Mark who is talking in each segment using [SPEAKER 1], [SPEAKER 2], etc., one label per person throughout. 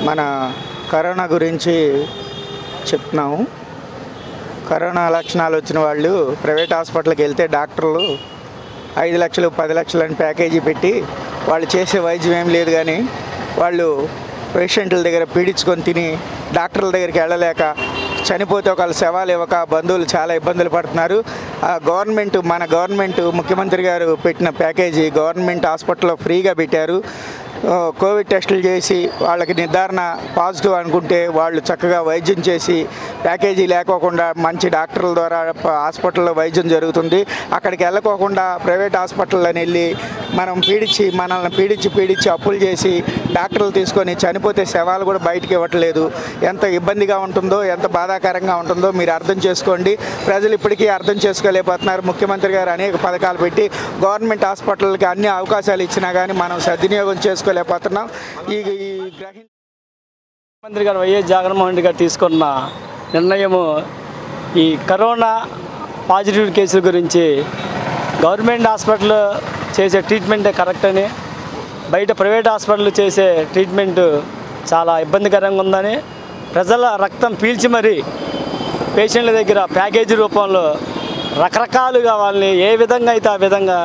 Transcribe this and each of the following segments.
[SPEAKER 1] మన కరోనా గురించి చెప్తున్నాము కరోనా లక్షణాలు వచ్చిన వాళ్ళు ప్రైవేట్ హాస్పిటల్కి వెళ్తే డాక్టర్లు ఐదు లక్షలు పది లక్షలు అని ప్యాకేజీ పెట్టి వాళ్ళు చేసే వైద్యం ఏం లేదు కానీ వాళ్ళు పేషెంట్ల దగ్గర పీడించుకొని తిని డాక్టర్ల దగ్గరికి వెళ్ళలేక చనిపోతే ఒకళ్ళ శవాలు ఇవ్వక బంధువులు చాలా ఇబ్బందులు పడుతున్నారు ఆ గవర్నమెంట్ మన గవర్నమెంట్ ముఖ్యమంత్రి గారు పెట్టిన ప్యాకేజీ గవర్నమెంట్ హాస్పిటల్లో ఫ్రీగా పెట్టారు ఆ, కోవిడ్ టెస్టులు చేసి వాళ్ళకి నిర్ధారణ పాజిటివ్ అనుకుంటే వాళ్ళు చక్కగా వైద్యం చేసి ప్యాకేజీ లేకోకుండా మంచి డాక్టర్ల ద్వారా ప- హాస్పిటల్లో వైద్యం జరుగుతుంది అక్కడికి వెళ్ళకోకుండా ప్రైవేట్ హాస్పిటల్లో వెళ్ళి మనం పీడించి మనల్ని పీడించి పీడించి అప్పులు చేసి డాక్టర్లు తీసుకొని చనిపోతే శవాలు కూడా బయటికి ఇవ్వట్లేదు ఎంత ఇబ్బందిగా ఉంటుందో ఎంత బాధాకరంగా ఉంటుందో మీరు అర్థం చేసుకోండి ప్రజలు ఇప్పటికీ అర్థం చేసుకోలేకపోతున్నారు ముఖ్యమంత్రి గారు అనేక పథకాలు పెట్టి గవర్నమెంట్ హాస్పిటల్కి అన్ని అవకాశాలు ఇచ్చినా కానీ మనం సద్వినియోగం చేసుకోలేకపోతున్నాం ఈ ఈ గ్రహి
[SPEAKER 2] ముఖ్యమంత్రి గారు వైఎస్ జగన్మోహన్ రెడ్డి గారు తీసుకున్న నిర్ణయము ఈ కరోనా పాజిటివ్ కేసుల గురించి గవర్నమెంట్ హాస్పిటల్ చేసే ట్రీట్మెంటే కరెక్ట్ అని బయట ప్రైవేట్ హాస్పిటల్ చేసే ట్రీట్మెంట్ చాలా ఇబ్బందికరంగా ఉందని ప్రజల రక్తం పీల్చి మరీ పేషెంట్ల దగ్గర ప్యాకేజీ రూపంలో రకరకాలుగా వాళ్ళని ఏ విధంగా అయితే ఆ విధంగా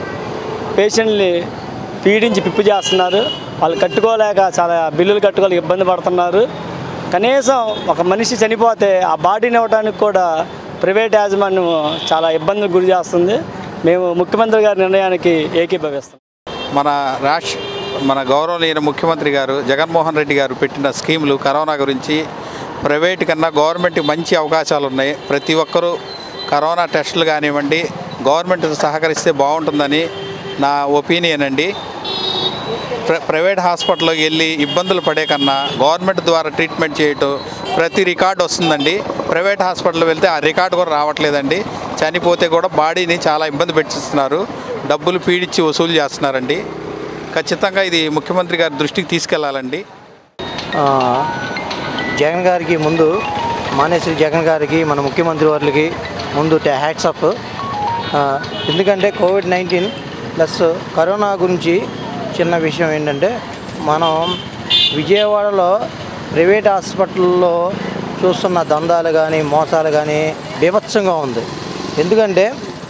[SPEAKER 2] పేషెంట్ని పీడించి పిప్పి చేస్తున్నారు వాళ్ళు కట్టుకోలేక చాలా బిల్లులు కట్టుకోలేక ఇబ్బంది పడుతున్నారు కనీసం ఒక మనిషి చనిపోతే ఆ బాడీని ఇవ్వడానికి కూడా ప్రైవేట్ యాజమాన్యం చాలా ఇబ్బందులకు గురి చేస్తుంది మేము ముఖ్యమంత్రి గారి నిర్ణయానికి ఏకీభవిస్తాం
[SPEAKER 3] మన రాష్ట్ర మన గౌరవనీయ ముఖ్యమంత్రి గారు జగన్మోహన్ రెడ్డి గారు పెట్టిన స్కీములు కరోనా గురించి ప్రైవేట్ కన్నా గవర్నమెంట్కి మంచి అవకాశాలు ఉన్నాయి ప్రతి ఒక్కరూ కరోనా టెస్టులు కానివ్వండి గవర్నమెంట్ సహకరిస్తే బాగుంటుందని నా ఒపీనియన్ అండి ప్ర- ప్రైవేట్ హాస్పిటల్కి వెళ్ళి ఇబ్బందులు పడే కన్నా గవర్నమెంట్ ద్వారా ట్రీట్మెంట్ చేయటం ప్రతి రికార్డు వస్తుందండి ప్రైవేట్ హాస్పిటల్ వెళ్తే ఆ రికార్డు కూడా రావట్లేదండి చనిపోతే కూడా బాడీని చాలా ఇబ్బంది పెట్టిస్తున్నారు డబ్బులు పీడించి వసూలు చేస్తున్నారండి ఖచ్చితంగా ఇది ముఖ్యమంత్రి గారి దృష్టికి తీసుకెళ్లాలండి
[SPEAKER 4] ఆ, జగన్ గారికి ముందు మానేశ్వరి జగన్ గారికి మన ముఖ్యమంత్రి వారికి ముందు హ్యాట్సప్ ఎందుకంటే కోవిడ్ నైన్టీన్ ప్లస్ కరోనా గురించి చిన్న విషయం ఏంటంటే మనం విజయవాడలో ప్రైవేట్ హాస్పిటల్లో చూస్తున్న దందాలు కానీ మోసాలు కానీ బీభత్సంగా ఉంది ఎందుకంటే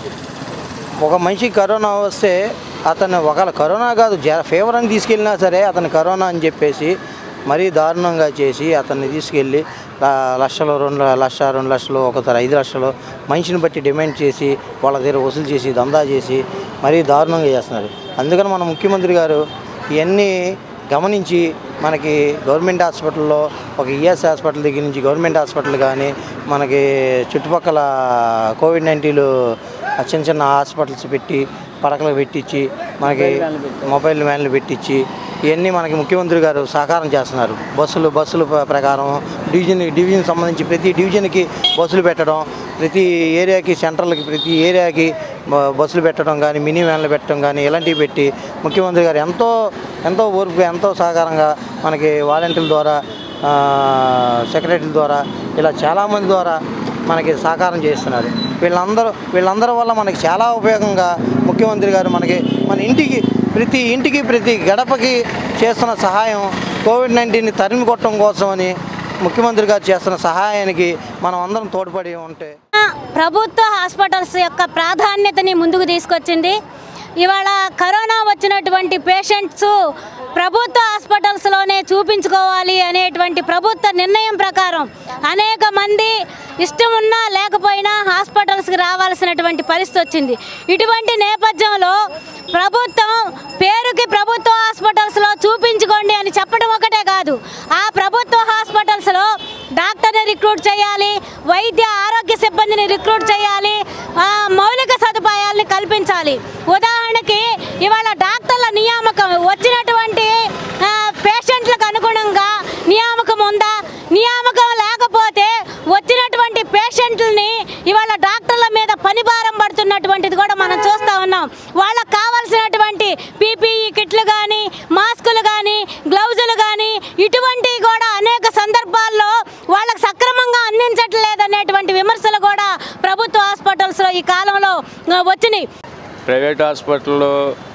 [SPEAKER 4] ఒక మనిషికి కరోనా వస్తే అతను ఒకవేళ కరోనా కాదు జ ఫీవర్ అని తీసుకెళ్ళినా సరే అతను కరోనా అని చెప్పేసి మరీ దారుణంగా చేసి అతన్ని తీసుకెళ్ళి ల- లక్షలు రెండు లక్ష రెండు లక్షలు ఒకసారి ఐదు లక్షలు మనిషిని బట్టి డిమాండ్ చేసి వాళ్ళ దగ్గర వసూలు చేసి దందా చేసి మరీ దారుణంగా చేస్తున్నారు అందుకని మన ముఖ్యమంత్రి గారు ఇవన్నీ గమనించి మనకి గవర్నమెంట్ హాస్పిటల్లో ఒక ఈఎస్ హాస్పిటల్ దగ్గర నుంచి గవర్నమెంట్ హాస్పిటల్ కానీ మనకి చుట్టుపక్కల కోవిడ్ నైన్టీన్లు చిన్న చిన్న హాస్పిటల్స్ పెట్టి పడకలు పెట్టించి మనకి మొబైల్ వ్యాన్లు పెట్టించి ఇవన్నీ మనకి ముఖ్యమంత్రి గారు సహకారం చేస్తున్నారు బస్సులు బస్సుల ప్ర- ప్రకారం డివిజన్ డివిజన్ సంబంధించి ప్రతి డివిజన్కి బస్సులు పెట్టడం ప్రతి ఏరియాకి సెంటర్లకి ప్రతి ఏరియాకి బ- బస్సులు పెట్టడం కానీ మినీ వ్యాన్లు పెట్టడం కానీ ఇలాంటివి పెట్టి ముఖ్యమంత్రి గారు ఎంతో ఎంతో ఓర్పు ఎంతో సహకారంగా మనకి వాలంటీర్ల ద్వారా ఆ, సెక్రటరీల ద్వారా ఇలా చాలామంది ద్వారా మనకి సహకారం చేస్తున్నారు వీళ్ళందరూ వీళ్ళందరి వల్ల మనకి చాలా ఉపయోగంగా ముఖ్యమంత్రి గారు మనకి మన ఇంటికి ప్రతి ఇంటికి ప్రతి గడపకి చేస్తున్న సహాయం కోవిడ్ నైన్టీన్ని తరిమి కొట్టడం కోసమని ముఖ్యమంత్రి గారు చేస్తున్న సహాయానికి మనం అందరం తోడ్పడి ఉంటే
[SPEAKER 5] ప్రభుత్వ హాస్పిటల్స్ యొక్క ప్రాధాన్యతని ముందుకు తీసుకొచ్చింది ఇవాళ కరోనా వచ్చినటువంటి పేషెంట్స్ ప్రభుత్వ హాస్పిటల్స్లోనే చూపించుకోవాలి అనేటువంటి ప్రభుత్వ నిర్ణయం ప్రకారం అనేక మంది ఇష్టం ఉన్నా లేకపోయినా హాస్పిటల్స్కి రావాల్సినటువంటి పరిస్థితి వచ్చింది ఇటువంటి నేపథ్యంలో ప్రభుత్వం పేరుకి ప్రభుత్వ హాస్పిటల్స్లో చూపించుకోండి అని చెప్పడం ఒకటే కాదు ఆ ప్రభుత్వ హాస్పిటల్స్లో డాక్టర్ని రిక్రూట్ చేయాలి వైద్య ఆరోగ్య సిబ్బందిని రిక్రూట్ చేయాలి ఆ, మౌలిక సదుపాయాలని కల్పించాలి ఉదాహరణకి ఇవాళ డాక్టర్ల నియామకం వచ్చినటువంటి ఆ, పేషెంట్లకు అనుగుణంగా నియామకం ఉందా నియామకం లేకపోతే వచ్చినటువంటి పేషెంట్లని ఇవాళ డాక్టర్ల మీద పని భారం పడుతున్నటువంటిది కూడా మనం చూస్తూ ఉన్నాం వాళ్ళకి కావాల్సినటువంటి పీపీఈ కిట్లు కానీ మాస్కులు కానీ గ్లౌజులు కానీ ఇటువంటివి కూడా అనేక సందర్భాల్లో వాళ్ళకి సక్రమంగా అందించట్లేదనేటువంటి విమర్శలు కూడా ప్రభుత్వ హాస్పిటల్స్లో ఈ కాలంలో ఆ, వచ్చినాయి
[SPEAKER 6] ప్రైవేట్ హాస్పిటల్లో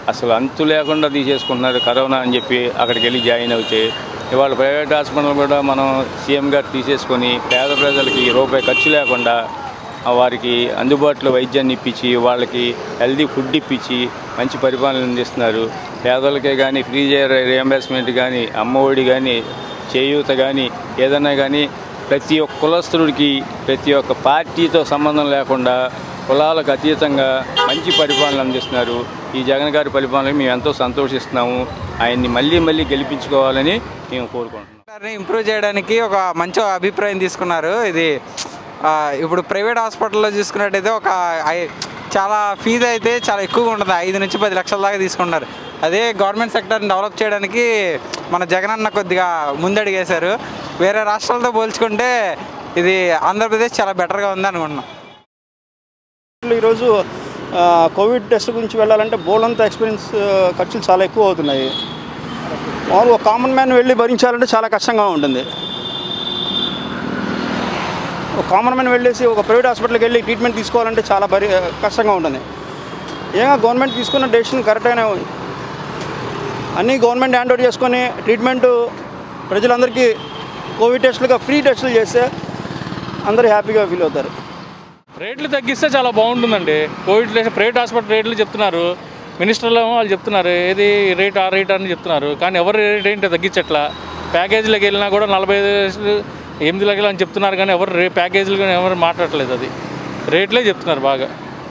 [SPEAKER 6] అసలు అంతు లేకుండా తీసేసుకుంటున్నారు కరోనా అని చెప్పి అక్కడికి వెళ్ళి జాయిన్ అవుతే ఇవాళ ప్రైవేట్ హాస్పిటల్ కూడా మనం సీఎం గారు తీసేసుకొని పేద ప్రజలకి రూపాయి ఖర్చు లేకుండా ఆ వారికి అందుబాటులో వైద్యాన్ని ఇప్పించి వాళ్ళకి హెల్దీ ఫుడ్ ఇప్పించి మంచి పరిపాలన అందిస్తున్నారు పేదలకే కానీ ఫ్రీ రియంబర్స్మెంట్ కానీ అమ్మఒడి కానీ చేయూత కానీ ఏదైనా కానీ ప్రతి ఒక్క కులస్తుడికి ప్రతి ఒక్క పార్టీతో సంబంధం లేకుండా కులాలకు అతీతంగా మంచి పరిపాలన అందిస్తున్నారు ఈ జగన్ గారి పరిపాలన మేము ఎంతో సంతోషిస్తున్నాము ఆయన్ని మళ్ళీ మళ్ళీ గెలిపించుకోవాలని మేము కోరుకుంటున్నాం
[SPEAKER 7] ని ఇంప్రూవ్ చేయడానికి ఒక మంచి అభిప్రాయం తీసుకున్నారు ఇది ఆ, ఇప్పుడు ప్రైవేట్ హాస్పిటల్లో చూసుకున్నట్టయితే ఒక ఐ- చాలా ఫీజు అయితే చాలా ఎక్కువగా ఉంటుంది ఐదు నుంచి పది లక్షల దాకా తీసుకుంటున్నారు అదే గవర్నమెంట్ సెక్టర్ని డెవలప్ చేయడానికి మన జగన్ అన్న కొద్దిగా ముందడిగేశారు వేరే రాష్ట్రాలతో పోల్చుకుంటే ఇది ఆంధ్రప్రదేశ్ చాలా బెటర్గా ఉంది అనుకుంటున్నాం
[SPEAKER 8] ఈరోజు ఆ, కోవిడ్ టెస్ట్ గురించి వెళ్ళాలంటే బోలంత ఎక్స్పీరియన్స్ ఆ, ఖర్చులు చాలా ఎక్కువ అవుతున్నాయి మామూలుగా ఒక కామన్ మ్యాన్ వెళ్ళి భరించాలంటే చాలా కష్టంగా ఉంటుంది ఒక కామన్ మ్యాన్ వెళ్ళేసి ఒక ప్రైవేట్ హాస్పిటల్కి వెళ్ళి ట్రీట్మెంట్ తీసుకోవాలంటే చాలా భరి కష్టంగా ఉంటుంది ఏమో గవర్నమెంట్ తీసుకున్న డెసిషన్ కరెక్ట్గానే ఉంది అన్నీ గవర్నమెంట్ హ్యాండ్ ఓవర్ చేసుకొని ట్రీట్మెంట్ ప్రజలందరికీ కోవిడ్ టెస్టులుగా ఫ్రీ టెస్టులు చేస్తే అందరూ హ్యాపీగా ఫీల్ అవుతారు
[SPEAKER 9] రేట్లు తగ్గిస్తే చాలా బాగుంటుందండి కోవిడ్ రేట్ ప్రైవేట్ హాస్పిటల్ రేట్లు చెప్తున్నారు మినిస్టర్లు ఏమో వాళ్ళు చెప్తున్నారు ఏది ఈ రేట్ ఆ రేట్ అని చెప్తున్నారు కానీ ఎవరు రేట్ ఏంటో తగ్గించట్లా ప్యాకేజీలకు వెళ్ళినా కూడా నలభై ఐదు లక్షలు, ఎనిమిది లక్షలు అని చెప్తున్నారు కానీ ఎవరు రే ప్యాకేజీలు కానీ ఎవరు మాట్లాడట్లేదు అది రేట్లే చెప్తున్నారు బాగా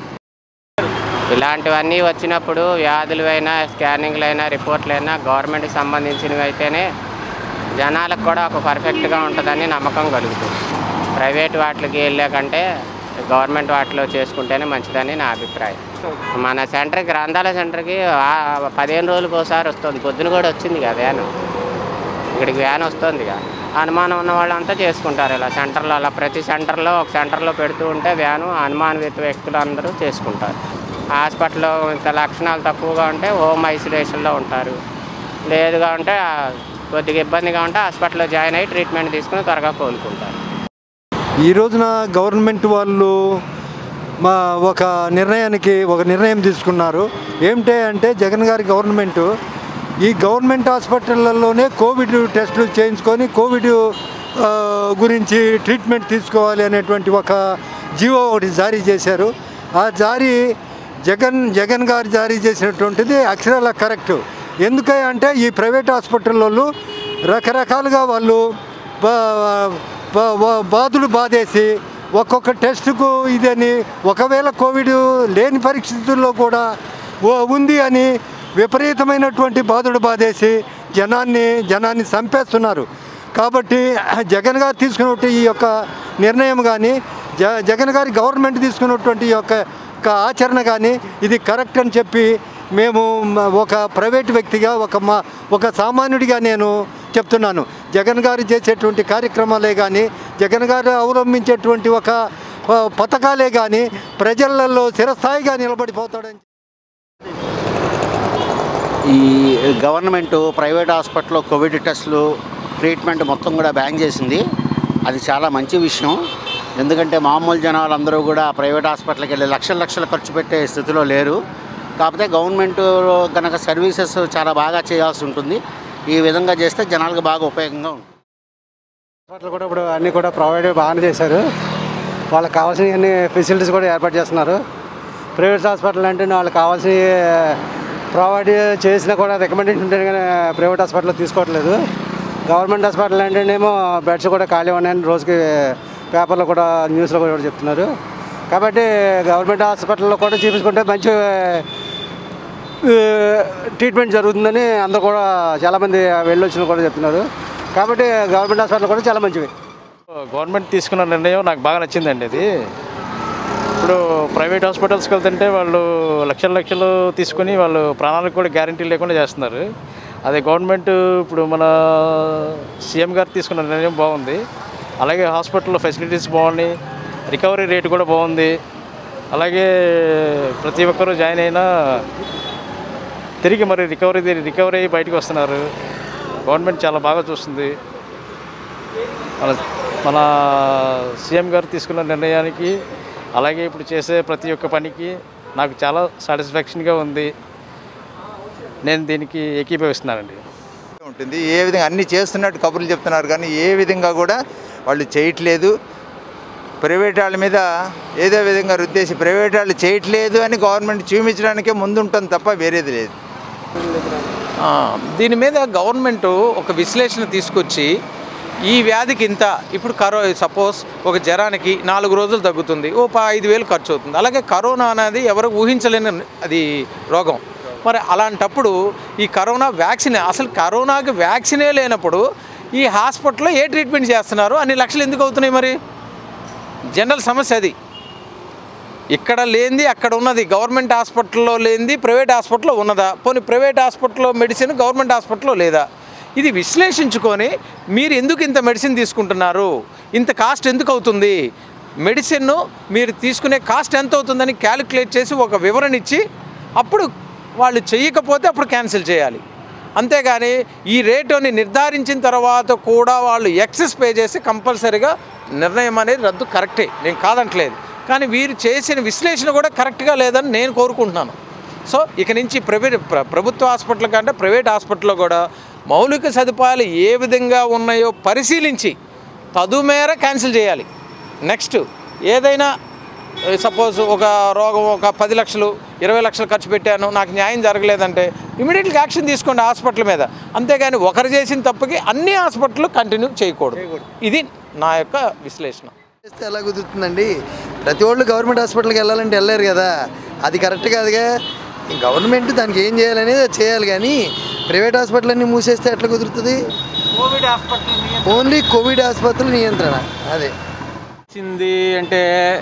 [SPEAKER 10] ఇలాంటివన్నీ వచ్చినప్పుడు వ్యాధులైనా స్కానింగ్లైనా రిపోర్ట్లైనా గవర్నమెంట్కి సంబంధించినవి అయితేనే జనాలకు కూడా ఒక పర్ఫెక్ట్గా ఉంటుందని నమ్మకం కలుగుతుంది ప్రైవేట్ వాటికి వెళ్ళే కంటే గవర్నమెంట్ వాటిలో చేసుకుంటేనే మంచిదని నా అభిప్రాయం మన సెంటర్కి గ్రంథాల సెంటర్కి ఆ పదిహేను రోజులకు ఒకసారి వస్తుంది పొద్దున కూడా వచ్చింది కదా వ్యాన్ ఇక్కడికి వ్యాన్ వస్తుంది కదా అనుమానం ఉన్న వాళ్ళంతా చేసుకుంటారు ఇలా సెంటర్లో అలా ప్రతి సెంటర్లో ఒక సెంటర్లో పెడుతూ ఉంటే వ్యాను అనుమానిత వ్యక్తులు అందరూ చేసుకుంటారు హాస్పిటల్లో ఇంత లక్షణాలు తక్కువగా ఉంటే హోమ్ ఐసోలేషన్లో ఉంటారు లేదుగా ఉంటే ఆ, కొద్దిగా ఇబ్బందిగా ఉంటే హాస్పిటల్లో జాయిన్ అయ్యి ట్రీట్మెంట్ తీసుకుని త్వరగా కోలుకుంటారు
[SPEAKER 11] ఈ రోజున గవర్నమెంట్ వాళ్ళు మా ఒక నిర్ణయానికి ఒక నిర్ణయం తీసుకున్నారు ఏమిటి అంటే జగన్ గారి గవర్నమెంట్ ఈ గవర్నమెంట్ హాస్పిటళ్లలోనే కోవిడ్ టెస్టులు చేయించుకొని కోవిడ్ ఆ, గురించి ట్రీట్మెంట్ తీసుకోవాలి అనేటువంటి ఒక జీవో ఒకటి జారీ చేశారు ఆ జారీ జగన్ జగన్ గారు జారీ చేసినటువంటిది అక్షరాల కరెక్ట్ ఎందుకంటే అంటే ఈ ప్రైవేట్ హాస్పిటల్లో రకరకాలుగా వాళ్ళు బా- బా- బా- బాధులు బాధేసి ఒక్కొక్క టెస్టుకు ఇదని ఒకవేళ కోవిడ్ లేని పరిస్థితుల్లో కూడా ఓ- ఉంది అని విపరీతమైనటువంటి బాధుడు బాధేసి జనాన్ని జనాన్ని చంపేస్తున్నారు కాబట్టి జగన్ గారు తీసుకున్నటువంటి ఈ యొక్క నిర్ణయం కానీ జ జగన్ గారి గవర్నమెంట్ తీసుకున్నటువంటి ఈ యొక్క యొక్క ఆచరణ కానీ ఇది కరెక్ట్ అని చెప్పి మేము మ- ఒక ప్రైవేట్ వ్యక్తిగా ఒక మా ఒక సామాన్యుడిగా నేను చెప్తున్నాను జగన్ గారు చేసేటువంటి కార్యక్రమాలే కానీ జగన్ గారు అవలంబించేటువంటి ఒక ఆ, పథకాలే కానీ ప్రజలలో చిరస్థాయిగా నిలబడిపోతాడని
[SPEAKER 12] ఈ గవర్నమెంట్ ప్రైవేట్ హాస్పిటల్లో కోవిడ్ టెస్టులు ట్రీట్మెంట్ మొత్తం కూడా బ్యాన్ చేసింది అది చాలా మంచి విషయం ఎందుకంటే మామూలు జనాలు అందరూ కూడా ప్రైవేట్ హాస్పిటల్కి వెళ్ళి లక్షల లక్షలు ఖర్చు పెట్టే స్థితిలో లేరు కాకపోతే గవర్నమెంట్ కనుక సర్వీసెస్ చాలా బాగా చేయాల్సి ఉంటుంది ఈ విధంగా చేస్తే జనాలకు బాగా ఉపయోగంగా ఉంటుంది
[SPEAKER 4] హాస్పిటల్ కూడా ఇప్పుడు అన్నీ కూడా ప్రొవైడ్ బాగానే చేశారు వాళ్ళకి కావాల్సిన అన్ని ఫెసిలిటీస్ కూడా ఏర్పాటు చేస్తున్నారు ప్రైవేట్ హాస్పిటల్ అంటే వాళ్ళకి కావాల్సిన ప్రొవైడ్ చేసినా కూడా రికమెండేషన్ ఉంటే కానీ ప్రైవేట్ హాస్పిటల్లో తీసుకోవట్లేదు గవర్నమెంట్ హాస్పిటల్ అంటేనేమో బెడ్స్ కూడా ఖాళీ ఉన్నాయని రోజుకి పేపర్లో కూడా న్యూస్లో కూడా చెప్తున్నారు కాబట్టి గవర్నమెంట్ హాస్పిటల్లో కూడా చూపించుకుంటే మంచి ఆ, ట్రీట్మెంట్ జరుగుతుందని అందరూ కూడా చాలామంది వెళ్ళొచ్చిన కూడా చెప్తున్నారు కాబట్టి గవర్నమెంట్ హాస్పిటల్ కూడా చాలా మంచివి
[SPEAKER 9] గవర్నమెంట్ తీసుకున్న నిర్ణయం నాకు బాగా నచ్చిందండి ఇది ఇప్పుడు ప్రైవేట్ హాస్పిటల్స్కి వెళ్తుంటే వాళ్ళు లక్షల లక్షలు తీసుకుని వాళ్ళు ప్రాణాలకు కూడా గ్యారంటీ లేకుండా చేస్తున్నారు అదే గవర్నమెంట్ ఇప్పుడు మన సీఎం గారు తీసుకున్న నిర్ణయం బాగుంది అలాగే హాస్పిటల్లో ఫెసిలిటీస్ బాగున్నాయి రికవరీ రేట్ కూడా బాగుంది అలాగే ప్రతి ఒక్కరూ జాయిన్ అయినా తిరిగి మరి రికవరీ రికవరీ అయ్యి బయటకు వస్తున్నారు గవర్నమెంట్ చాలా బాగా చూస్తుంది మన మన సీఎం గారు తీసుకున్న నిర్ణయానికి అలాగే ఇప్పుడు చేసే ప్రతి ఒక్క పనికి నాకు చాలా సాటిస్ఫాక్షన్గా ఉంది నేను దీనికి ఏకీభవిస్తున్నానండి
[SPEAKER 13] ఉంటుంది ఏ విధంగా అన్ని చేస్తున్నట్టు కబుర్లు చెప్తున్నారు కానీ ఏ విధంగా కూడా వాళ్ళు చేయట్లేదు ప్రైవేట్ వాళ్ళ మీద ఏదో విధంగా రుద్దేసి ప్రైవేట్ వాళ్ళు చేయట్లేదు అని గవర్నమెంట్ చూపించడానికే ముందుంటుంది తప్ప వేరేది లేదు
[SPEAKER 14] ఆ, దీని మీద గవర్నమెంట్ ఒక విశ్లేషణ తీసుకొచ్చి ఈ వ్యాధికి ఇంత ఇప్పుడు కరో సపోజ్ ఒక జ్వరానికి నాలుగు రోజులు తగ్గుతుంది ఓ ప- ఐదు వేలు ఖర్చు అవుతుంది అలాగే కరోనా అనేది ఎవరు ఊహించలేని అది రోగం మరి అలాంటప్పుడు ఈ కరోనా వ్యాక్సిన్ అసలు కరోనాకి వ్యాక్సినే లేనప్పుడు ఈ హాస్పిటల్లో ఏ ట్రీట్మెంట్ చేస్తున్నారు అన్ని లక్షలు ఎందుకు అవుతున్నాయి మరి జనరల్ సమస్య అది ఇక్కడ లేనిది అక్కడ ఉన్నది గవర్నమెంట్ హాస్పిటల్లో లేనిది ప్రైవేట్ హాస్పిటల్లో ఉన్నదా పోనీ ప్రైవేట్ హాస్పిటల్లో మెడిసిన్ గవర్నమెంట్ హాస్పిటల్లో లేదా ఇది విశ్లేషించుకొని మీరు ఎందుకు ఇంత మెడిసిన్ తీసుకుంటున్నారు ఇంత కాస్ట్ ఎందుకు అవుతుంది మెడిసిన్ మీరు తీసుకునే కాస్ట్ ఎంత అవుతుందని క్యాలిక్యులేట్ చేసి ఒక వివరణ ఇచ్చి అప్పుడు వాళ్ళు చేయకపోతే అప్పుడు క్యాన్సిల్ చేయాలి అంతేగాని ఈ రేటుని నిర్ధారించిన తర్వాత కూడా వాళ్ళు ఎక్సెస్ పే చేసి కంపల్సరీగా నిర్ణయం అనేది రద్దు కరెక్టే నేను కాదంటలేదు కానీ వీరు చేసిన విశ్లేషణ కూడా కరెక్ట్గా లేదని నేను కోరుకుంటున్నాను సో ఇక నుంచి ప్రైవేట్ ప్ర- ప్రభుత్వ హాస్పిటల్ కంటే ప్రైవేట్ హాస్పిటల్లో కూడా మౌలిక సదుపాయాలు ఏ విధంగా ఉన్నాయో పరిశీలించి తదుమేర క్యాన్సిల్ చేయాలి నెక్స్ట్ ఏదైనా సపోజ్ ఒక రోగం ఒక పది లక్షలు ఇరవై లక్షలు ఖర్చు పెట్టాను నాకు న్యాయం జరగలేదంటే ఇమీడియట్గా యాక్షన్ తీసుకోండి హాస్పిటల్ మీద అంతేగాని ఒకరు చేసిన తప్పుకి అన్ని హాస్పిటల్ కంటిన్యూ చేయకూడదు ఇది నా యొక్క విశ్లేషణ
[SPEAKER 15] చేస్తే ఎలా కుదురుతుందండి ప్రతి వాళ్ళు గవర్నమెంట్ హాస్పిటల్కి వెళ్ళాలంటే వెళ్ళలేరు కదా అది కరెక్ట్ కాదుగా గవర్నమెంట్ దానికి ఏం చేయాలనేది అది చేయాలి కానీ ప్రైవేట్ హాస్పిటల్ అన్ని మూసేస్తే ఎట్లా కుదురుతుంది
[SPEAKER 14] కోవిడ్ హాస్పిటల్
[SPEAKER 15] ఓన్లీ కోవిడ్ ఆసుపత్రుల నియంత్రణ అదే
[SPEAKER 6] వచ్చింది అంటే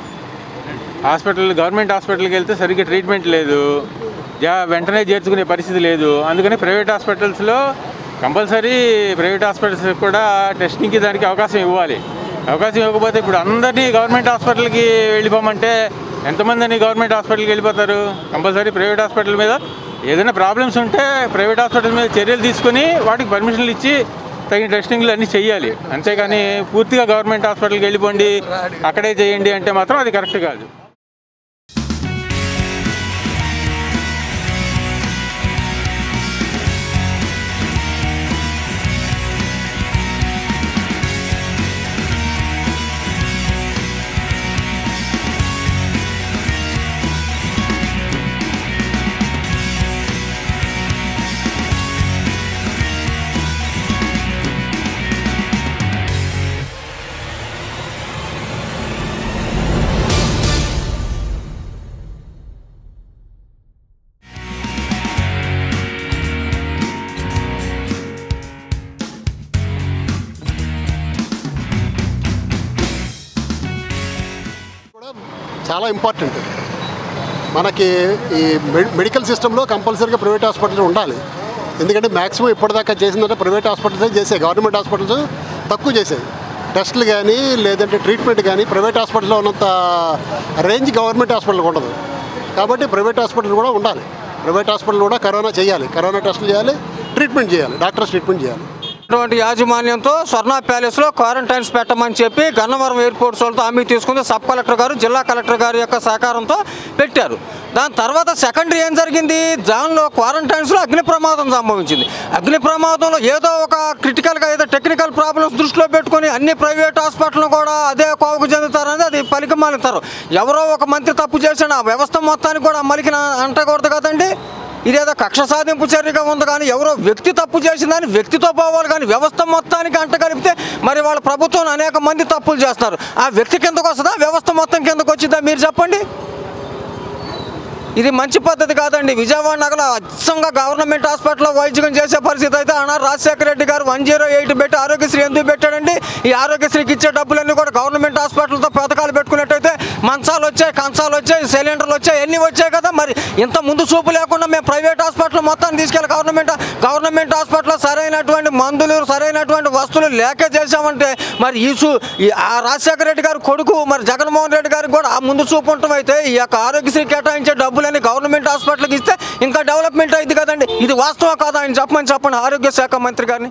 [SPEAKER 6] హాస్పిటల్ గవర్నమెంట్ హాస్పిటల్కి వెళ్తే సరిగ్గా ట్రీట్మెంట్ లేదు జా వెంటనే చేర్చుకునే పరిస్థితి లేదు అందుకని ప్రైవేట్ హాస్పిటల్స్లో కంపల్సరీ ప్రైవేట్ హాస్పిటల్స్ కూడా టెస్టింగ్కి దానికి అవకాశం ఇవ్వాలి అవకాశం ఇవ్వకపోతే ఇప్పుడు అందరినీ గవర్నమెంట్ హాస్పిటల్కి వెళ్ళిపోమంటే ఎంతమందిని గవర్నమెంట్ హాస్పిటల్కి వెళ్ళిపోతారు కంపల్సరీ ప్రైవేట్ హాస్పిటల్ మీద ఏదైనా ప్రాబ్లమ్స్ ఉంటే ప్రైవేట్ హాస్పిటల్ మీద చర్యలు తీసుకొని వాటికి పర్మిషన్లు ఇచ్చి తగిన టెస్టింగ్లు అన్నీ చెయ్యాలి అంతేగాని పూర్తిగా గవర్నమెంట్ హాస్పిటల్కి వెళ్ళిపోండి అక్కడే చేయండి అంటే మాత్రం అది కరెక్ట్ కాదు
[SPEAKER 16] చాలా ఇంపార్టెంట్ మనకి ఈ మె- మెడికల్ సిస్టంలో కంపల్సరీగా ప్రైవేట్ హాస్పిటల్ ఉండాలి ఎందుకంటే మ్యాక్సిమం ఇప్పటిదాకా చేసిందంటే ప్రైవేట్ హాస్పిటల్సే చేసాయి గవర్నమెంట్ హాస్పిటల్స్ తక్కువ చేసాయి టెస్టులు కానీ లేదంటే ట్రీట్మెంట్ కానీ ప్రైవేట్ హాస్పిటల్లో ఉన్నంత రేంజ్ గవర్నమెంట్ హాస్పిటల్కి ఉండదు కాబట్టి ప్రైవేట్ హాస్పిటల్ కూడా ఉండాలి ప్రైవేట్ హాస్పిటల్ కూడా కరోనా చేయాలి కరోనా టెస్టులు చేయాలి ట్రీట్మెంట్ చేయాలి డాక్టర్స్ ట్రీట్మెంట్ చేయాలి
[SPEAKER 4] అటువంటి యాజమాన్యంతో స్వర్ణ ప్యాలెస్లో క్వారంటైన్స్ పెట్టమని చెప్పి గన్నవరం ఎయిర్పోర్ట్స్ వాళ్ళతో హామీ తీసుకుంది సబ్ కలెక్టర్ గారు జిల్లా కలెక్టర్ గారి యొక్క సహకారంతో పెట్టారు దాని తర్వాత సెకండరీ ఏం జరిగింది దానిలో క్వారంటైన్స్లో అగ్ని ప్రమాదం సంభవించింది అగ్ని ప్రమాదంలో ఏదో ఒక క్రిటికల్గా ఏదో టెక్నికల్ ప్రాబ్లమ్స్ దృష్టిలో పెట్టుకొని అన్ని ప్రైవేట్ హాస్పిటల్ కూడా అదే కోవకు చెందుతారనేది అది పలికి మాలుతారు ఎవరో ఒక మంత్రి తప్పు చేసిన ఆ వ్యవస్థ మొత్తానికి కూడా మలికిన అంటకూడదు కదండి ఇదేదో కక్ష సాధింపు చర్యగా ఉంది కానీ ఎవరో వ్యక్తి తప్పు చేసిందని వ్యక్తితో పోవాలి కానీ వ్యవస్థ మొత్తానికి అంట కలిపితే మరి వాళ్ళ ప్రభుత్వం అనేక మంది తప్పులు చేస్తారు ఆ వ్యక్తి కిందకు వస్తుందా వ్యవస్థ మొత్తం కిందకు వచ్చిందా మీరు చెప్పండి ఇది మంచి పద్ధతి కాదండి విజయవాడ నగరంలో అచ్చంగా గవర్నమెంట్ హాస్పిటల్లో వైద్యం చేసే పరిస్థితి అయితే అన్నారు రాజశేఖర రెడ్డి గారు వన్ జీరో ఎయిట్ పెట్టి ఆరోగ్యశ్రీ ఎందుకు పెట్టాడండి ఈ ఆరోగ్యశ్రీకి ఇచ్చే డబ్బులన్నీ కూడా గవర్నమెంట్ హాస్పిటల్తో పథకాలు పెట్టుకున్నట్టయితే మంచాలు వచ్చాయి కంచాలు వచ్చాయి సిలిండర్లు వచ్చాయి అన్నీ వచ్చాయి కదా మరి ఇంత ముందు చూపు లేకుండా మేము ప్రైవేట్ హాస్పిటల్ మొత్తాన్ని తీసుకెళ్ళి గవర్నమెంట్ గవర్నమెంట్ హాస్పిటల్లో సరైనటువంటి మందులు సరైనటువంటి వస్తువులు లేక చేసామంటే మరి ఈ చూ ఈ ఆ రాజశేఖర రెడ్డి గారు కొడుకు మరి జగన్మోహన్ రెడ్డి గారికి కూడా ఆ ముందు చూపు ఉండటం అయితే ఈ యొక్క ఆరోగ్యశ్రీ కేటాయించే డబ్బులని గవర్నమెంట్ హాస్పిటల్కి ఇస్తే ఇంకా డెవలప్మెంట్ అయింది కదండి ఇది వాస్తవం కాదా ఆయన చెప్పమని చెప్పండి ఆరోగ్య శాఖ మంత్రి గారిని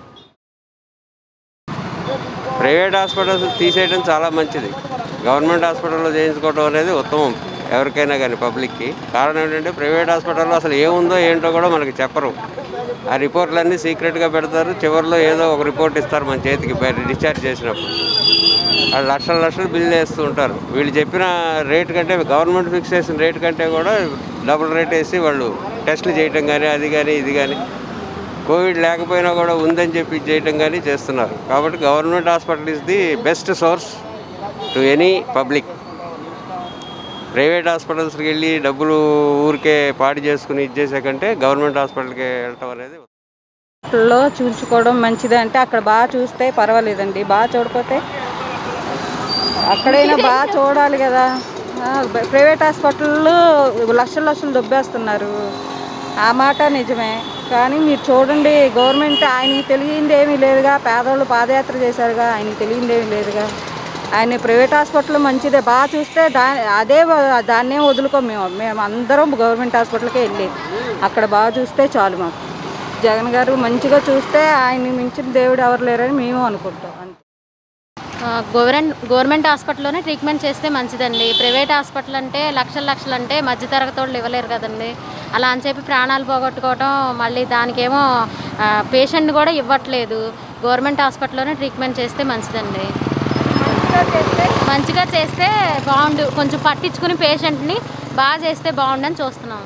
[SPEAKER 17] ప్రైవేట్ హాస్పిటల్స్ తీసేయడం చాలా మంచిది గవర్నమెంట్ హాస్పిటల్లో చేయించుకోవడం అనేది ఉత్తమం ఎవరికైనా కానీ పబ్లిక్కి కారణం ఏంటంటే ప్రైవేట్ హాస్పిటల్లో అసలు ఏముందో ఏంటో కూడా మనకి చెప్పరు ఆ రిపోర్ట్లన్నీ సీక్రెట్గా పెడతారు చివరిలో ఏదో ఒక రిపోర్ట్ ఇస్తారు మన చేతికి బయట డిశ్చార్జ్ చేసినప్పుడు వాళ్ళు లక్షల లక్షలు బిల్ వేస్తూ ఉంటారు వీళ్ళు చెప్పిన రేట్ కంటే గవర్నమెంట్ ఫిక్స్ చేసిన రేట్ కంటే కూడా డబుల్ రేట్ వేసి వాళ్ళు టెస్టులు చేయటం కానీ అది కానీ ఇది కానీ కోవిడ్ లేకపోయినా కూడా ఉందని చెప్పి ఇది చేయటం కానీ చేస్తున్నారు కాబట్టి government hospital is the best source to any public private హాస్పిటల్స్కి వెళ్ళి డబ్బులు ఊరికే పాడు చేసుకుని ఇది చేసే కంటే గవర్నమెంట్ హాస్పిటల్కి వెళ్ళటం అనేది
[SPEAKER 18] లో చూపించుకోవడం మంచిదే అంటే అక్కడ బాగా చూస్తే పర్వాలేదండి బాగా చూడకపోతే అక్కడైనా బాగా చూడాలి కదా ఆ, బ- ప్రైవేట్ హాస్పిటల్లో లక్షలు లక్షలు దొబ్బేస్తున్నారు ఆ మాట నిజమే కానీ మీరు చూడండి గవర్నమెంట్ ఆయనకి తెలియంది ఏమీ లేదుగా పేదవాళ్ళు పాదయాత్ర చేశారుగా ఆయనకి తెలియంది ఏమీ లేదుగా ఆయన ప్రైవేట్ హాస్పిటల్ మంచిదే బాగా చూస్తే దా అదే వ- దాన్నే వదులుకోం మేము మేము అందరం గవర్నమెంట్ హాస్పిటల్కే వెళ్ళి అక్కడ బాగా చూస్తే చాలు మాకు జగన్ గారు మంచిగా చూస్తే ఆయన్ని మించిన దేవుడు ఎవరు లేరని మేము అనుకుంటాం అంతే
[SPEAKER 19] గవర్నమెంట్ గవర్నమెంట్ హాస్పిటల్లోనే ట్రీట్మెంట్ చేస్తే మంచిదండి ప్రైవేట్ హాస్పిటల్ అంటే లక్షల లక్షలు అంటే మధ్యతరగతి వాళ్ళు ఇవ్వలేరు కదండి అలా అని చెప్పి ప్రాణాలు పోగొట్టుకోవటం మళ్ళీ దానికేమో పేషెంట్ కూడా ఇవ్వట్లేదు గవర్నమెంట్ హాస్పిటల్లోనే ట్రీట్మెంట్ చేస్తే మంచిదండి మంచిగా చేస్తే బాగుండు కొంచెం పట్టించుకుని పేషెంట్ని బాగా చేస్తే బాగుండని చూస్తున్నాం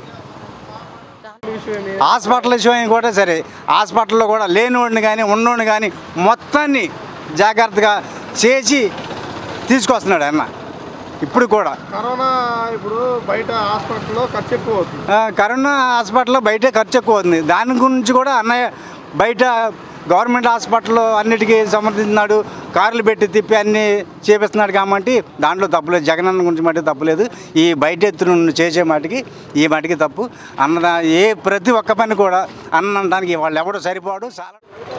[SPEAKER 20] హాస్పిటల్ విషయం కూడా సరే హాస్పిటల్లో కూడా లేనివాడిని కానీ ఉన్నోడిని కానీ మొత్తాన్ని జాగ్రత్తగా చేసి తీసుకొస్తున్నాడు అన్న ఇప్పుడు కూడా
[SPEAKER 21] కరోనా ఇప్పుడు బయట హాస్పిటల్లో ఖర్చు ఎక్కువ అవుతుంది
[SPEAKER 20] ఆ, కరోనా హాస్పిటల్లో బయటే ఖర్చు ఎక్కువ అవుతుంది దాని గురించి కూడా అన్నయ్య బయట గవర్నమెంట్ హాస్పిటల్లో అన్నిటికీ సమర్థిస్తున్నాడు కార్లు పెట్టి తిప్పి అన్నీ చేపిస్తున్నాడు కాబట్టి దాంట్లో తప్పులేదు జగనన్న గురించి మటుకు తప్పులేదు ఈ బయట ఎత్తున చేసే మాటికి ఈ మాటికి తప్పు అన్న ఏ ప్రతి ఒక్క పని కూడా అన్న అనడానికి వాళ్ళు ఎవడు సరిపోడు చాలా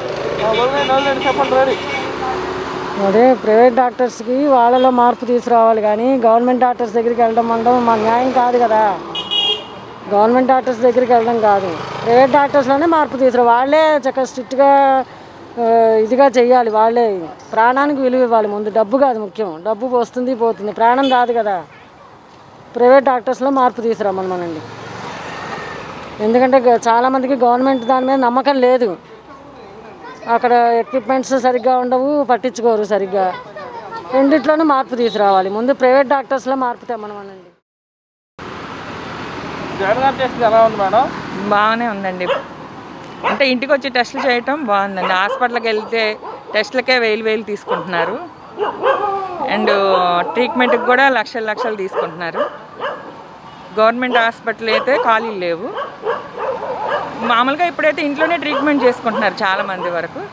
[SPEAKER 22] అదే ప్రైవేట్ డాక్టర్స్కి వాళ్ళలో మార్పు తీసుకురావాలి కానీ గవర్నమెంట్ డాక్టర్స్ దగ్గరికి వెళ్ళడం అనడం మా న్యాయం కాదు కదా గవర్నమెంట్ డాక్టర్స్ దగ్గరికి వెళ్ళడం కాదు ప్రైవేట్ డాక్టర్స్లోనే మార్పు తీసుకురా వాళ్ళే చక్కగా స్ట్రిక్ట్గా ఆ, ఇదిగా చెయ్యాలి వాళ్ళే ప్రాణానికి విలువ ఇవ్వాలి ముందు డబ్బు కాదు ముఖ్యం డబ్బు వస్తుంది పోతుంది ప్రాణం రాదు కదా ప్రైవేట్ డాక్టర్స్లో మార్పు తీసుకురమ్మనండి ఎందుకంటే గ- చాలామందికి గవర్నమెంట్ దాని మీద నమ్మకం లేదు అక్కడ ఎక్విప్మెంట్స్ సరిగ్గా ఉండవు పట్టించుకోరు సరిగ్గా రెండిట్లోనూ మార్పు తీసుకురావాలి ముందు ప్రైవేట్ డాక్టర్స్లో మార్పు తెమ్మనమనండి
[SPEAKER 23] జగన్ గారి టెస్ట్ ఎలా ఉంది మేడం
[SPEAKER 24] బాగానే ఉందండి అంటే ఇంటికి వచ్చి టెస్టులు చేయటం బాగుందండి హాస్పిటల్కి వెళ్తే టెస్టులకే వేలు వేలు తీసుకుంటున్నారు అండ్ ట్రీట్మెంట్కి కూడా లక్షలు లక్షలు తీసుకుంటున్నారు గవర్నమెంట్ హాస్పిటల్ అయితే ఖాళీలు లేవు మామూలుగా ఇప్పుడైతే ఇంట్లోనే ట్రీట్మెంట్ చేసుకుంటున్నారు చాలామంది వరకు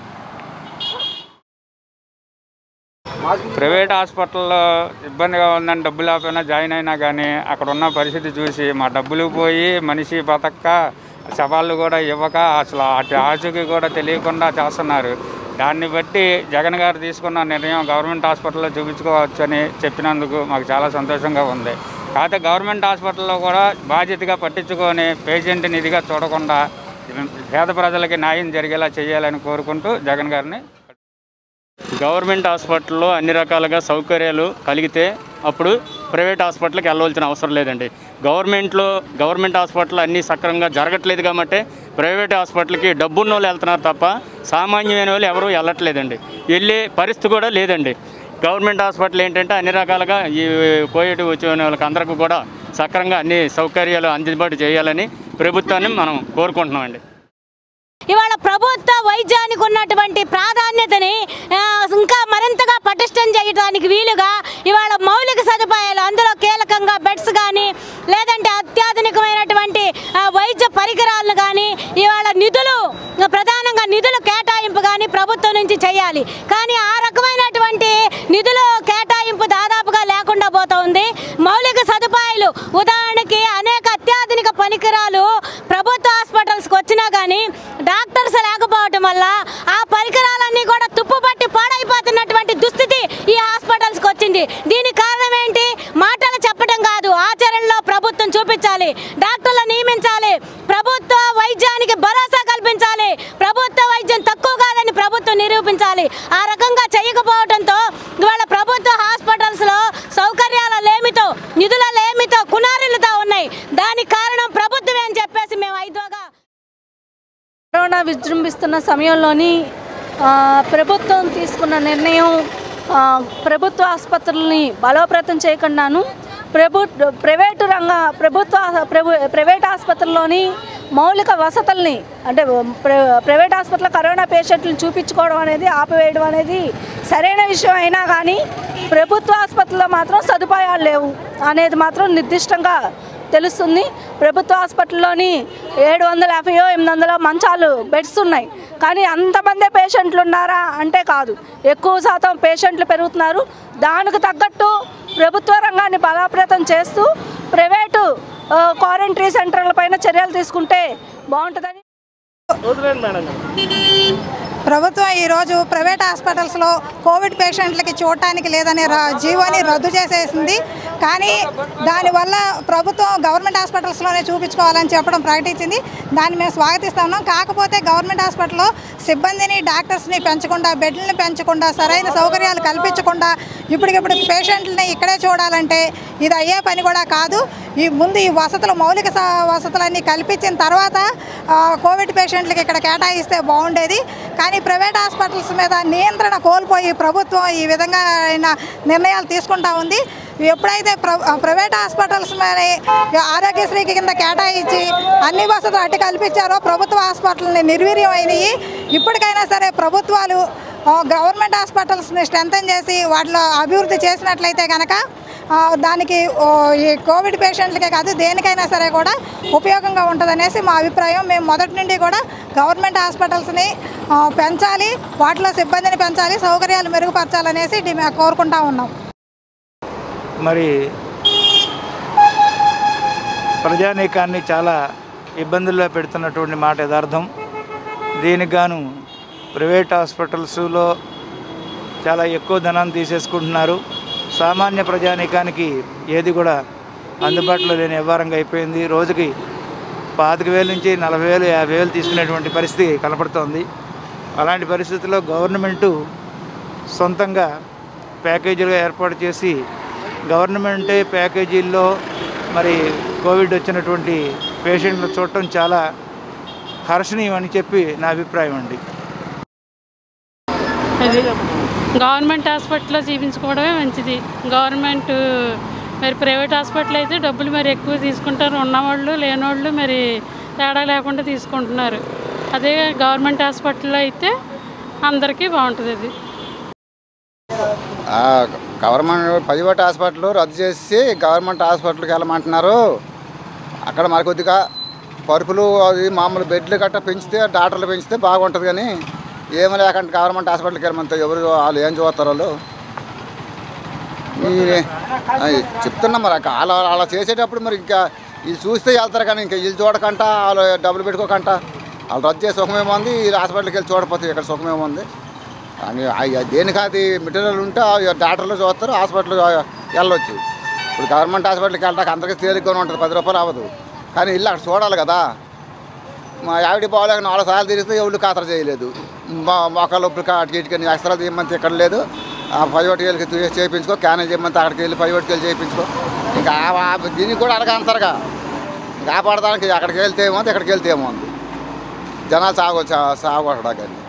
[SPEAKER 25] ప్రైవేట్ హాస్పిటల్లో ఇబ్బందిగా ఉందని డబ్బులు లేకపోయినా జాయిన్ అయినా కానీ అక్కడ ఉన్న పరిస్థితి చూసి మా డబ్బులు పోయి మనిషి బతక్క సవాళ్ళు కూడా ఇవ్వక అసలు అటు ఆచూకీ కూడా తెలియకుండా చేస్తున్నారు దాన్ని బట్టి జగన్ గారు తీసుకున్న నిర్ణయం గవర్నమెంట్ హాస్పిటల్లో చూపించుకోవచ్చు అని చెప్పినందుకు మాకు చాలా సంతోషంగా ఉంది కాకపోతే గవర్నమెంట్ హాస్పిటల్లో కూడా బాధ్యతగా పట్టించుకొని పేషెంట్ని ఇదిగా చూడకుండా పేద ప్రజలకి న్యాయం జరిగేలా చేయాలని కోరుకుంటూ జగన్ గారిని
[SPEAKER 2] గవర్నమెంట్ హాస్పిటల్లో అన్ని రకాలుగా సౌకర్యాలు కలిగితే అప్పుడు ప్రైవేట్ హాస్పిటల్కి వెళ్ళవలసిన అవసరం లేదండి గవర్నమెంట్లో గవర్నమెంట్ హాస్పిటల్ అన్నీ సక్రమంగా జరగట్లేదు కాబట్టి ప్రైవేట్ హాస్పిటల్కి డబ్బున్న వాళ్ళు వెళ్తున్నారు తప్ప సామాన్యమైన వాళ్ళు ఎవరూ వెళ్ళట్లేదండి వెళ్ళే పరిస్థితి కూడా లేదండి గవర్నమెంట్ హాస్పిటల్ ఏంటంటే అన్ని రకాలుగా ఈ కోవిడ్ వచ్చిన వాళ్ళకి అందరికీ కూడా సక్రమంగా అన్ని సౌకర్యాలు అందుబాటు చేయాలని ప్రభుత్వాన్ని మనం కోరుకుంటున్నామండి
[SPEAKER 5] ఇవాళ ప్రభుత్వ వైద్యానికి ఉన్నటువంటి ప్రాధాన్యతని ఆ, ఇంకా మరింతగా పటిష్టం చేయడానికి వీలుగా ఇవాళ మౌలిక సదుపాయాలు అందులో కీలకంగా బెడ్స్ కానీ లేదంటే అత్యాధునికమైనటువంటి ఆ, వైద్య పరికరాలను కానీ ఇవాళ నిధులు ఇంకా ప్రధానంగా నిధులు కేటాయింపు కానీ ప్రభుత్వం నుంచి చేయాలి కానీ ఆ రకమైనటువంటి నిధులు కేటాయింపు దాదాపుగా లేకుండా పోతోంది మౌలిక సదుపాయాలు ఉదాహరణకి అనేక అత్యాధునిక పరికరాలు ప్రభుత్వ హాస్పిటల్స్కి వచ్చినా కానీ డాక్టర్స్ లేకపోవటం వల్ల ఆ పరికరాలన్నీ కూడా తుప్పుపట్టి పాడైపోతున్నటువంటి దుస్థితి ఈ హాస్పిటల్స్కి వచ్చింది దీనికి కారణం ఏంటి మాటలు చెప్పడం కాదు ఆచరణలో ప్రభుత్వం చూపించాలి డాక్టర్లు నియమించాలి ప్రభుత్వ వైద్యానికి భరోసా కల్పించాలి ప్రభుత్వ వైద్యం తక్కువ కాదని ప్రభుత్వం నిరూపించాలి ఆ రకంగా చేయకపోవడంతో ఇవాళ ప్రభుత్వ హాస్పిటల్స్లో సౌకర్యాల లేమితో నిధుల లేమితో కున
[SPEAKER 1] వస్తున్న సమయంలోని ఆ, ప్రభుత్వం తీసుకున్న నిర్ణయం ఆ, ప్రభుత్వ ఆసుపత్రులని బలోపేతం చేయకుండాను ప్రభు ప్రైవేటు రంగ ప్రభుత్వ ప్రభు ప్రైవేట్ ఆసుపత్రుల్లోని మౌలిక వసతుల్ని అంటే ప్ర- ప్రైవేట్ హాస్పిటల్లో కరోనా పేషెంట్లను చూపించుకోవడం అనేది ఆపివేయడం అనేది సరైన విషయం అయినా కానీ ప్రభుత్వ ఆసుపత్రుల్లో మాత్రం సదుపాయాలు లేవు అనేది మాత్రం నిర్దిష్టంగా తెలుస్తుంది ప్రభుత్వ హాస్పిటల్లోని ఏడు వందల యాభైయో ఎనిమిది వందల మంచాలు బెడ్స్ ఉన్నాయి కానీ అంతమందే పేషెంట్లు ఉన్నారా అంటే కాదు ఎక్కువ శాతం పేషెంట్లు పెరుగుతున్నారు దానికి తగ్గట్టు ప్రభుత్వ రంగాన్ని బలోపేతం చేస్తూ ప్రైవేటు ఆ, క్వారంటైన్ సెంటర్ల పైన చర్యలు తీసుకుంటే బాగుంటుందని
[SPEAKER 3] ప్రభుత్వం ఈరోజు ప్రైవేట్ హాస్పిటల్స్లో కోవిడ్ పేషెంట్లకి చూడటానికి లేదనే రా- జీవోని రద్దు చేసేసింది కానీ దానివల్ల ప్రభుత్వం గవర్నమెంట్ హాస్పిటల్స్లోనే చూపించుకోవాలని చెప్పడం ప్రకటించింది దాన్ని మేము స్వాగతిస్తా ఉన్నాం కాకపోతే గవర్నమెంట్ హాస్పిటల్లో సిబ్బందిని డాక్టర్స్ని పెంచకుండా బెడ్లను పెంచకుండా సరైన సౌకర్యాలు కల్పించకుండా ఇప్పటికిప్పుడు పేషెంట్లని ఇక్కడే చూడాలంటే ఇది అయ్యే పని కూడా కాదు ఈ ముందు ఈ వసతులు మౌలిక స- వసతులన్నీ కల్పించిన తర్వాత ఆ, కోవిడ్ పేషెంట్లకి ఇక్కడ కేటాయిస్తే బాగుండేది కానీ ప్రైవేట్ హాస్పిటల్స్ మీద నియంత్రణ కోల్పోయి ప్రభుత్వం ఈ విధంగా అయిన నిర్ణయాలు తీసుకుంటా ఉంది ఎప్పుడైతే ప్ర- ఆ, ప్రైవేట్ హాస్పిటల్స్ మీద ఆరోగ్యశ్రీకి కింద కేటాయించి అన్ని వసతులు అట్టి కల్పించారో ప్రభుత్వ హాస్పిటల్ని నిర్వీర్యం అయినాయి ఇప్పటికైనా సరే ప్రభుత్వాలు ఆ, గవర్నమెంట్ హాస్పిటల్స్ని స్ట్రెంథన్ చేసి వాటిలో అభివృద్ధి చేసినట్లయితే కనుక ఆ, దానికి ఓ, ఈ కోవిడ్ పేషెంట్లకే కాదు దేనికైనా సరే కూడా ఉపయోగంగా ఉంటుందనేసి మా అభిప్రాయం మేము మొదటి నుండి కూడా గవర్నమెంట్ హాస్పిటల్స్ని ఆ, పెంచాలి వాటిలో సిబ్బందిని పెంచాలి సౌకర్యాలు మెరుగుపరచాలనేసి డిమా కోరుకుంటా ఉన్నాం
[SPEAKER 7] మరి ప్రజానీకాన్ని చాలా ఇబ్బందుల్లో పెడుతున్నటువంటి మాట యథార్థం దీనికి గాను ప్రైవేట్ హాస్పిటల్స్లో చాలా ఎక్కువ ధనాన్ని తీసేసుకుంటున్నారు సామాన్య ప్రజానీకానికి ఏది కూడా అందుబాటులో లేని వ్యవహారంగా అయిపోయింది రోజుకి పాతిక వేల నుంచి నలభై వేలు యాభై వేలు తీసుకునేటువంటి పరిస్థితి కనపడుతోంది అలాంటి పరిస్థితుల్లో గవర్నమెంటు సొంతంగా ప్యాకేజీలు ఏర్పాటు చేసి గవర్నమెంటే ప్యాకేజీల్లో మరి కోవిడ్ వచ్చినటువంటి పేషెంట్లు చూడటం చాలా హర్షణీయం అని చెప్పి నా అభిప్రాయం అండి
[SPEAKER 8] అది గవర్నమెంట్ హాస్పిటల్లో చూపించుకోవడమే మంచిది గవర్నమెంట్ మరి ప్రైవేట్ హాస్పిటల్ అయితే డబ్బులు మరి ఎక్కువ తీసుకుంటారు ఉన్నవాళ్ళు లేనివాళ్ళు మరి తేడా లేకుండా తీసుకుంటున్నారు అదే గవర్నమెంట్ హాస్పిటల్లో అయితే అందరికీ బాగుంటుంది అది
[SPEAKER 10] ఆ, గవర్నమెంట్ ప్రైవేట్ హాస్పిటల్ రద్దు చేసి గవర్నమెంట్ హాస్పిటల్కి వెళ్ళమంటున్నారు అక్కడ మరి కొద్దిగా పరుపులు అది మామూలు బెడ్లు గట్రా పెంచితే డాక్టర్లు పెంచితే బాగుంటుంది కానీ ఏమి లేకుండా గవర్నమెంట్ హాస్పిటల్కి వెళ్ళమంటే ఎవరు వాళ్ళు ఏం చూస్తారు వాళ్ళు ఈ- అయ్ చెప్తున్నా మరి అక్క అలా అలా చేసేటప్పుడు మరి ఇంకా వీళ్ళు చూస్తే వెళ్తారు కానీ ఇంకా వీళ్ళు చూడకంట వాళ్ళు డబ్బులు పెట్టుకోకంట వాళ్ళు రద్దు చేసి సుఖమేమో ఉంది వీళ్ళు హాస్పిటల్కి వెళ్ళి చూడకపోతే ఇక్కడ సుఖమేమో ఉంది అని అయ్య దేనికి అది మెటీరియల్ ఉంటే ఆ డాక్టర్లు చూస్తారు హాస్పిటల్ వెళ్ళొచ్చు ఇప్పుడు గవర్నమెంట్ హాస్పిటల్కి వెళ్ళడానికి అందరికీ తేలిగ్గానే ఉంటుంది పది రూపాయలు అవ్వదు కానీ ఇల్లు అక్కడ చూడాలి కదా మా ఆవిడ బాగోలేక నాలుగు సార్లు తిరిగితే ఎవరు ఖాతరు చేయలేదు మా మోకాలు నొప్పులు అటు ఇటుకని ఎక్స్ట్రాలు తీయమంటే ఇక్కడ లేదు ఆ ప్రైవేట్కి వెళ్ళి చేయించుకో క్యానేజ్ చేయమంటే అక్కడికి వెళ్ళి ప్రైవేట్కి వెళ్ళి చేయించుకో ఇంకా ఆ- ఆ- దీనికి కూడా అడగ అంటారుగా కాపాడడానికి అక్కడికి వెళ్తే ఏమో ఇక్కడికి వెళ్తే ఏమో ఉంది జనాలు సాగు సాగొట్టడా కానీ